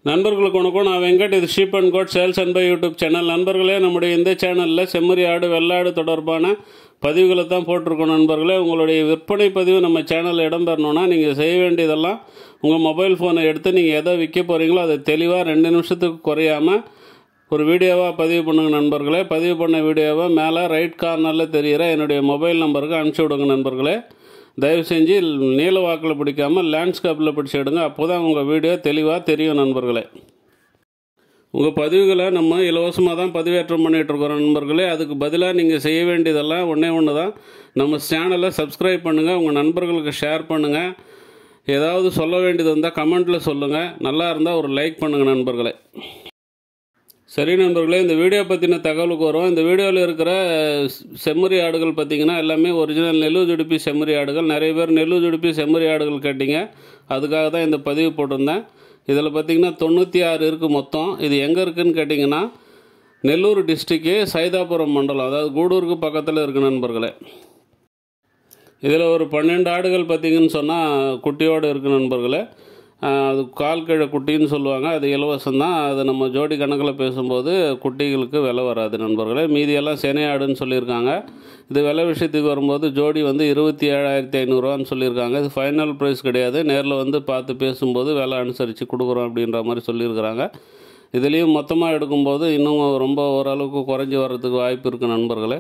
நண்பர்களுக்கு வணக்கம் நான் வெங்கட் இது sheep and goat sales and buy YouTube channel நண்பர்களே நம்முடைய இந்த சேனலில் செம்மறி ஆடு வெள்ளாடு தொடர்பான பதிவுகளை தான் போட்டிருக்கோம் நண்பர்களே உங்களுடைய விற்பனை பதிவு நம்ம சேனலில் இடம்பெறணும்னா நீங்கள் செய்ய வேண்டியதெல்லாம் உங்கள் மொபைல் ஃபோனை எடுத்து நீங்கள் எதை விற்க போகிறீங்களோ அதை தெளிவாக ரெண்டு நிமிஷத்துக்கு குறையாமல் ஒரு வீடியோவாக பதிவு பண்ணுங்க நண்பர்களே பதிவு பண்ண வீடியோவை மேலே ரைட் கார்னரில் தெரிகிற என்னுடைய மொபைல் நம்பருக்கு அனுப்பிச்சி விடுங்க நண்பர்களே தயவு செஞ்சு நீல வாக்கில் பிடிக்காமல் லேண்ட்ஸ்கேப்பில் பிடிச்சி எடுங்க அப்போ தான் உங்கள் வீடியோ தெளிவாக தெரியும் நண்பர்களே உங்கள் பதிவுகளை நம்ம இலவசமாக தான் பதிவேற்றம் பண்ணிகிட்ருக்கோம் நண்பர்களே அதுக்கு பதிலாக நீங்கள் செய்ய வேண்டியதெல்லாம் ஒன்றே ஒன்று தான் நம்ம சேனலை சப்ஸ்கிரைப் பண்ணுங்கள் உங்கள் நண்பர்களுக்கு ஷேர் பண்ணுங்கள் ஏதாவது சொல்ல வேண்டியது இருந்தால் கமெண்ட்டில் சொல்லுங்கள் நல்லா இருந்தால் ஒரு லைக் பண்ணுங்கள் நண்பர்களே சரி நண்பர்களே இந்த வீடியோ பற்றின தகவலுக்கு வரும் இந்த வீடியோவில் இருக்கிற செம்மறி ஆடுகள் பார்த்திங்கன்னா எல்லாமே ஒரிஜினல் நெல்லு ஜுடிப்பி செம்மறி ஆடுகள் நிறைய பேர் நெல்லு ஜுடிப்பி செம்மறி ஆடுகள் கேட்டிங்க அதுக்காக தான் இந்த பதிவு போட்டிருந்தேன் இதில் பார்த்திங்கன்னா தொண்ணூற்றி ஆறு இருக்குது மொத்தம் இது எங்கே இருக்குதுன்னு கேட்டிங்கன்னா நெல்லூர் டிஸ்ட்ரிக்கு சைதாபுரம் மண்டலம் அதாவது கூடூருக்கு பக்கத்தில் இருக்குது நண்பர்களே இதில் ஒரு பன்னெண்டு ஆடுகள் பார்த்திங்கன்னு சொன்னால் குட்டியோடு இருக்குது நண்பர்களே அது கால் கீழே குட்டின்னு சொல்லுவாங்க அது இலவசம் தான் அது நம்ம ஜோடி கணக்கில் பேசும்போது குட்டிகளுக்கு விலை வராது நண்பர்களே மீதியெல்லாம் செனை ஆடுன்னு சொல்லியிருக்காங்க இது விலை விஷயத்துக்கு வரும்போது ஜோடி வந்து இருபத்தி ஏழாயிரத்தி ஐநூறுரூவான்னு சொல்லியிருக்காங்க இது ஃபைனல் ப்ரைஸ் கிடையாது நேரில் வந்து பார்த்து பேசும்போது விலை அனுசரித்து கொடுக்குறோம் அப்படின்ற மாதிரி சொல்லியிருக்கிறாங்க இதுலேயும் மொத்தமாக எடுக்கும்போது இன்னும் ரொம்ப ஓரளவுக்கு குறைஞ்சி வர்றதுக்கு வாய்ப்பு இருக்குது நண்பர்களே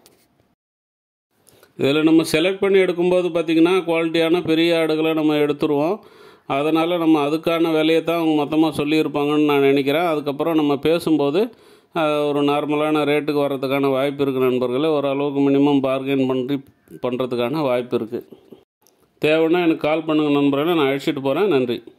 இதில் நம்ம செலக்ட் பண்ணி எடுக்கும்போது பார்த்திங்கன்னா குவாலிட்டியான பெரிய ஆடுகளை நம்ம எடுத்துருவோம் அதனால் நம்ம அதுக்கான விலையை தான் அவங்க மொத்தமாக சொல்லியிருப்பாங்கன்னு நான் நினைக்கிறேன் அதுக்கப்புறம் நம்ம பேசும்போது ஒரு நார்மலான ரேட்டுக்கு வர்றதுக்கான வாய்ப்பு இருக்குது நண்பர்களே ஓரளவுக்கு மினிமம் பார்கெயின் பண்ணி பண்ணுறதுக்கான வாய்ப்பு இருக்குது தேவைன்னா எனக்கு கால் பண்ணுங்கள் நண்பர்களே நான் அழைச்சிட்டு போகிறேன் நன்றி